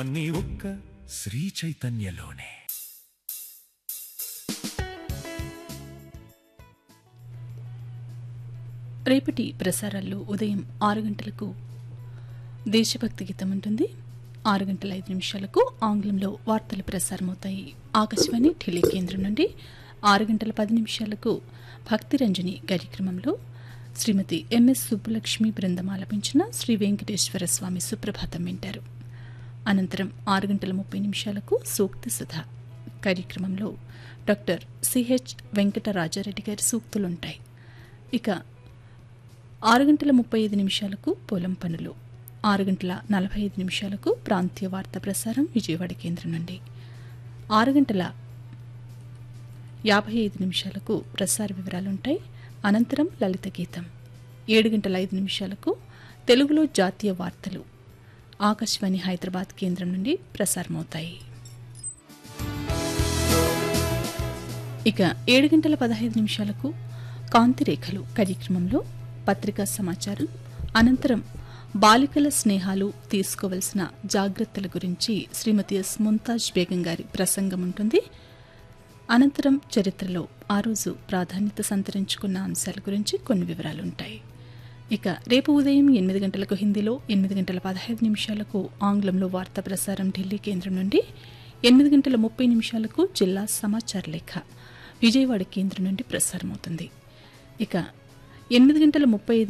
నీ ఒక్క శ్రీ చైతన్యలోనే రేపటి ప్రసారాల్లో ఉదయం ఆరు గంటలకు దేశభక్తి గీతం ఉంటుంది ఆరు గంటల ఐదు నిమిషాలకు ఆంగ్లంలో వార్తలు ప్రసారమవుతాయి ఆకాశవాణి ఢిల్లీ కేంద్రం నుండి ఆరు గంటల పది నిమిషాలకు భక్తిరంజని కార్యక్రమంలో శ్రీమతి ఎంఎస్ సుబ్బలక్ష్మి బృందం ఆలపించిన శ్రీ వెంకటేశ్వర స్వామి సుప్రభాతం వింటారు అనంతరం ఆరు గంటల ముప్పై నిమిషాలకు సూక్తి సుధ కార్యక్రమంలో డాక్టర్ సిహెచ్ వెంకటరాజారెడ్డి గారి సూక్తులుంటాయి ఇక ఆరు గంటల ముప్పై ఐదు నిమిషాలకు పొలం పనులు ఆరు గంటల నలభై ఐదు నిమిషాలకు ప్రాంతీయ వార్తా ప్రసారం విజయవాడ కేంద్రం నుండి ఆరు గంటల యాభై ఐదు నిమిషాలకు ప్రసార వివరాలుంటాయి అనంతరం లలిత గీతం ఏడు గంటల ఐదు నిమిషాలకు తెలుగులో జాతీయ వార్తలు ఆకాశవాణి హైదరాబాద్ కేంద్రం నుండి ప్రసారమవుతాయి ఇక ఏడు గంటల పదహైదు నిమిషాలకు కాంతిరేఖలు కార్యక్రమంలో పత్రికా సమాచారం అనంతరం బాలికల స్నేహాలు తీసుకోవలసిన జాగ్రత్తల గురించి శ్రీమతి ఎస్ ముంతాజ్ బేగం గారి ప్రసంగం ఉంటుంది అనంతరం చరిత్రలో ఆ రోజు ప్రాధాన్యత సంతరించుకున్న అంశాల గురించి కొన్ని వివరాలు ఉంటాయి ఇక రేపు ఉదయం ఎనిమిది గంటలకు హిందీలో ఎనిమిది గంటల పదహైదు నిమిషాలకు ఆంగ్లంలో వార్తా ప్రసారం ఢిల్లీ కేంద్రం నుండి ఎనిమిది గంటల ముప్పై నిమిషాలకు జిల్లా సమాచార లేఖ విజయవాడ కేంద్రం నుండి ప్రసారమవుతుంది ఇక ఎనిమిది గంటల ముప్పై ఐదు